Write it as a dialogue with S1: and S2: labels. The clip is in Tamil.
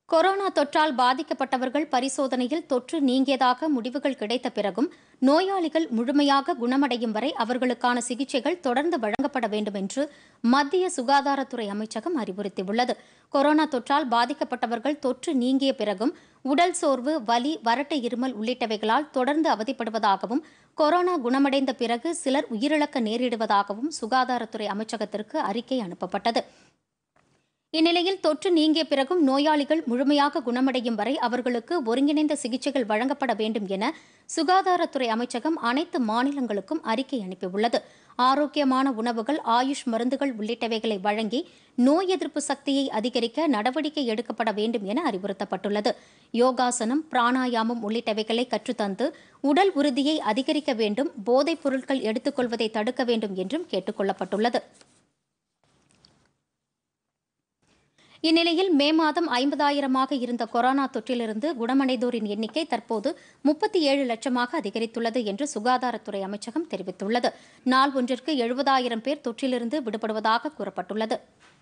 S1: கொரோனா தொற்றால் பாதிக்கப்பட்டவர்கள் பரிசோதனையில் தொற்று நீங்கியதாக முடிவுகள் கிடைத்த பிறகும் நோயாளிகள் முழுமையாக குணமடையும் வரை அவர்களுக்கான சிகிச்சைகள் தொடர்ந்து வழங்கப்பட வேண்டும் என்று மத்திய சுகாதாரத்துறை அமைச்சகம் அறிவுறுத்தியுள்ளது கொரோனா தொற்றால் பாதிக்கப்பட்டவர்கள் தொற்று நீங்கிய பிறகும் உடல் சோர்வு வலி வறட்டு இருமல் உள்ளிட்டவைகளால் தொடர்ந்து அவதிப்படுவதாகவும் கொரோனா குணமடைந்த பிறகு சிலர் உயிரிழக்க நேரிடுவதாகவும் சுகாதாரத்துறை அமைச்சகத்திற்கு அறிக்கை அனுப்பப்பட்டது இந்நிலையில் தொற்று நீங்கிய பிறகும் நோயாளிகள் முழுமையாக குணமடையும் வரை அவர்களுக்கு ஒருங்கிணைந்த சிகிச்சைகள் வழங்கப்பட வேண்டும் என சுகாதாரத்துறை அமைச்சகம் அனைத்து மாநிலங்களுக்கும் அறிக்கை அனுப்பியுள்ளது ஆரோக்கியமான உணவுகள் ஆயுஷ் மருந்துகள் உள்ளிட்டவைகளை வழங்கி நோய் எதிர்ப்பு சக்தியை அதிகரிக்க நடவடிக்கை எடுக்கப்பட வேண்டும் என அறிவுறுத்தப்பட்டுள்ளது யோகாசனம் பிராணாயாமம் உள்ளிட்டவைகளை கற்றுத்தந்து உடல் உறுதியை அதிகரிக்க வேண்டும் போதைப் பொருட்கள் எடுத்துக்கொள்வதை தடுக்க வேண்டும் என்றும் கேட்டுக் கொள்ளப்பட்டுள்ளது இந்நிலையில் மே மாதம் ஐம்பதாயிரமாக இருந்த கொரோனா தொற்றிலிருந்து குணமடைந்தோரின் எண்ணிக்கை தற்போது முப்பத்தி ஏழு லட்சமாக அதிகரித்துள்ளது என்று சுகாதாரத்துறை அமைச்சகம் தெரிவித்துள்ளது நாள் ஒன்றிற்கு எழுபதாயிரம் பேர் தொற்றிலிருந்து விடுபடுவதாக கூறப்பட்டுள்ளது